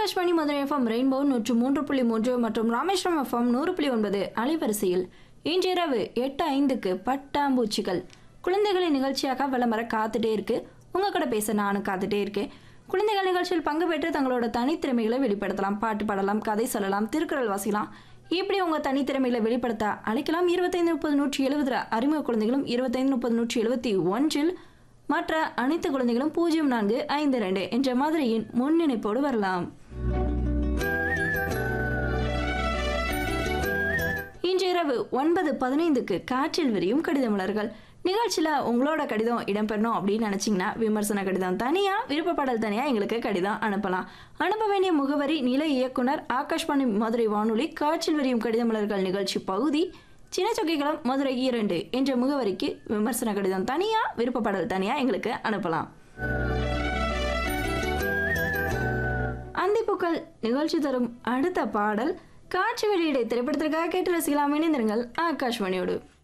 Akashvani Madurai FM rainbow நூற்று மூன்று புள்ளி மூன்று மற்றும் ராமேஸ்வரம் எஃப்எம் நூறு புள்ளி ஒன்பது அலைவரிசையில் இன்றிரவு எட்டு ஐந்துக்கு பட்டாம்பூச்சிகள் குழந்தைகளின் நிகழ்ச்சியாக விளம்பர காத்துட்டே இருக்கு உங்க கூட பேச நானும் காத்துட்டே இருக்கேன் குழந்தைகள் நிகழ்ச்சியில் பங்கு பெற்று தங்களோட தனித்திறமைகளை வெளிப்படுத்தலாம் பாட்டு பாடலாம் கதை சொல்லலாம் திருக்குறள் வாசிக்கலாம் இப்படி உங்க தனித்திறமைகளை வெளிப்படுத்த அழைக்கலாம் இருபத்தைந்து முப்பது நூற்றி எழுபதுல அறிமுக குழந்தைகளும் இருபத்தைந்து முப்பது நூற்றி எழுபத்தி ஒன்றில் மற்ற அனைத்து குழந்தைகளும் பூஜ்ஜியம் நான்கு ஐந்து ரெண்டு என்ற மாதிரியின் முன்னிணைப்போடு வரலாம் இன்று இரவு ஒன்பது பதினைந்துக்கு காற்றில் விரியும் கடித மலர்கள் நிகழ்ச்சியில் உங்களோட கடிதம் இடம்பெறணும் அப்படின்னு நினச்சிங்கன்னா விமர்சன கடிதம் தனியாக விருப்பப்பாடல் தனியாக எங்களுக்கு கடிதம் அனுப்பலாம் அனுப்ப வேண்டிய முகவரி நிலை இயக்குனர் ஆகாஷ்வாணி மதுரை வானொலி காற்றில் விரியும் கடித மலர்கள் நிகழ்ச்சி பகுதி சின்ன சொக்கைக்குளம் மதுரை இரண்டு என்ற முகவரிக்கு விமர்சன கடிதம் தனியாக விருப்பப்பாடல் தனியாக எங்களுக்கு அனுப்பலாம் அந்திப்புக்கள் நிகழ்ச்சி தரும் அடுத்த பாடல் காட்சி வெளியீடு திரைப்படத்திற்காக கேட்டு ரசிக்கலாம் இணைந்திருங்கள் ஆகாஷ்வாணியோடு